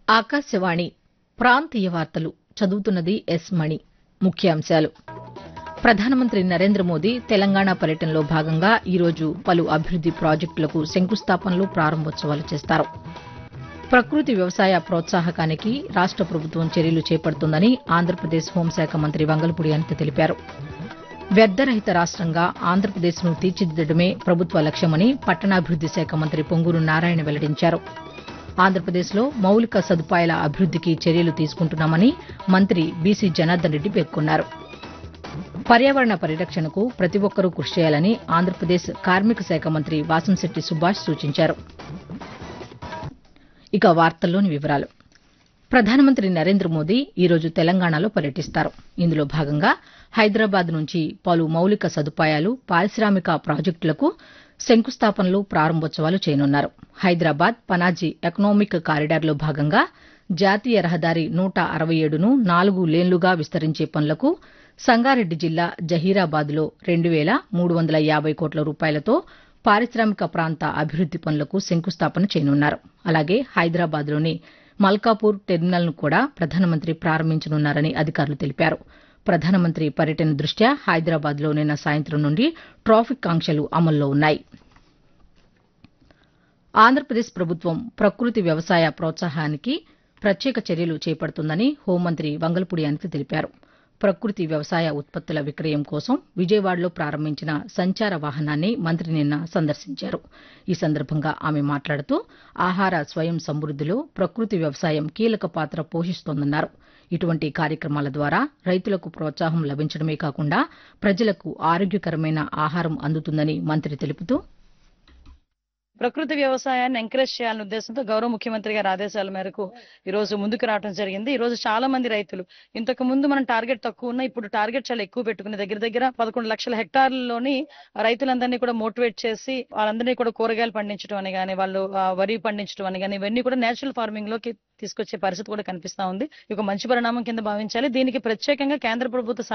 ఆకాశవాణి ప్రాంతీయ వార్తలు చదువుతున్నది ఎస్ మణి ముఖ్యాంశాలు ప్రధానమంత్రి నరేంద్ర మోదీ తెలంగాణ పర్యటనలో భాగంగా ఈరోజు పలు అభివృద్ది ప్రాజెక్టులకు శంకుస్థాపనలు ప్రారంభోత్సవాలు చేస్తారు ప్రకృతి వ్యవసాయ ప్రోత్సాహకానికి రాష్ట ప్రభుత్వం చర్యలు చేపడుతోందని ఆంధ్రప్రదేశ్ హోంశాఖ మంత్రి వంగలపూడి అనిత తెలిపారు వ్యర్థరహిత రాష్టంగా ఆంధ్రప్రదేశ్ను తీర్చిదిద్దడమే ప్రభుత్వ లక్ష్యమని పట్టణాభివృద్ది శాఖ మంత్రి పొంగూరు నారాయణ వెల్లడించారు ఆంధ్రప్రదేశ్లో మౌలిక సదుపాయాల అభివృద్దికి చర్యలు తీసుకుంటున్నామని మంత్రి బీసీ జనార్దన్ రెడ్డి పేర్కొన్నారు పర్యావరణ పరిరక్షణకు ప్రతి ఒక్కరూ కృషి చేయాలని ఆంధ్రప్రదేశ్ కార్మిక శాఖ మంత్రి వాసంశెట్టి సుభాష్ సూచించారు ఇక వార్తల్లోని వివరాలు ప్రధానమంత్రి నరేంద్ర మోదీ ఈరోజు తెలంగాణలో పర్యటిస్తారు ఇందులో భాగంగా హైదరాబాద్ నుంచి పలు మౌలిక సదుపాయాలు పారిశామిక ప్రాజెక్టులకు శంకుస్థాపనలు ప్రారంభోత్సవాలు చేయనున్నారు హైదరాబాద్ పనాజీ ఎకనామిక్ కారిడార్లో భాగంగా జాతీయ రహదారి నూట అరవై ఏడును నాలుగు లేన్లుగా విస్తరించే పనులకు సంగారెడ్డి జిల్లా జహీరాబాద్లో రెండు వేల మూడు వందల యాబై కోట్ల రూపాయలతో పారిశామిక ప్రాంత అభివృద్ది పనులకు శంకుస్థాపన చేయనున్నారు అలాగే హైదరాబాద్లోని మల్కాపూర్ టెర్మినల్ను కూడా ప్రధానమంత్రి ప్రారంభించనున్నారని అధికారులు తెలిపారు ప్రధానమంత్రి పర్యటన దృష్ట్యా హైదరాబాద్లో నిన్న సాయంత్రం నుండి ట్రాఫిక్ ఆంక్షలు అమల్లో ఉన్నాయి ఆంధ్రప్రదేశ్ ప్రభుత్వం ప్రకృతి వ్యవసాయ ప్రోత్సాహానికి ప్రత్యేక చర్యలు చేపడుతుందని హోంమంత్రి వంగలపూడి అనిత తెలిపారు ప్రకృతి వ్యవసాయ ఉత్పత్తుల విక్రయం కోసం విజయవాడలో ప్రారంభించిన సంచార వాహనాన్ని మంత్రి నిన్న సందర్శించారు ఈ సందర్భంగా ఆమె మాట్లాడుతూ ఆహార స్వయం సమృద్దిలో ప్రకృతి వ్యవసాయం కీలక పాత్ర పోషిస్తోందన్నారు ఇటువంటి కార్యక్రమాల ద్వారా రైతులకు ప్రోత్సాహం లభించడమే కాకుండా ప్రజలకు ఆరోగ్యకరమైన ఆహారం అందుతుందని మంత్రి తెలుపుతూ ప్రకృతి వ్యవసాయాన్ని ఎంకరేజ్ చేయాలనే ఉద్దేశంతో గౌరవ ముఖ్యమంత్రి గారి ఆదేశాల మేరకు ఈ రోజు ముందుకు రావడం జరిగింది ఈ రోజు చాలా మంది రైతులు ఇంతకు ముందు మనం టార్గెట్ తక్కువ ఉన్న ఇప్పుడు టార్గెట్ చాలా ఎక్కువ పెట్టుకుని దగ్గర దగ్గర పదకొండు లక్షల హెక్టార్లలోని రైతులందరినీ కూడా మోటివేట్ చేసి వాళ్ళందరినీ కూడా కూరగాయలు పండించడం అని కానీ వాళ్ళు ఆ, వరి పండించడం అని కానీ ఇవన్నీ కూడా నేచురల్ ఫార్మింగ్ లోకి తీసుకొచ్చే పరిస్థితి కూడా కనిపిస్తా ఉంది ఇది ఒక మంచి పరిణామం కింద భావించాలి దీనికి ప్రత్యేకంగా కేంద్ర ప్రభుత్వ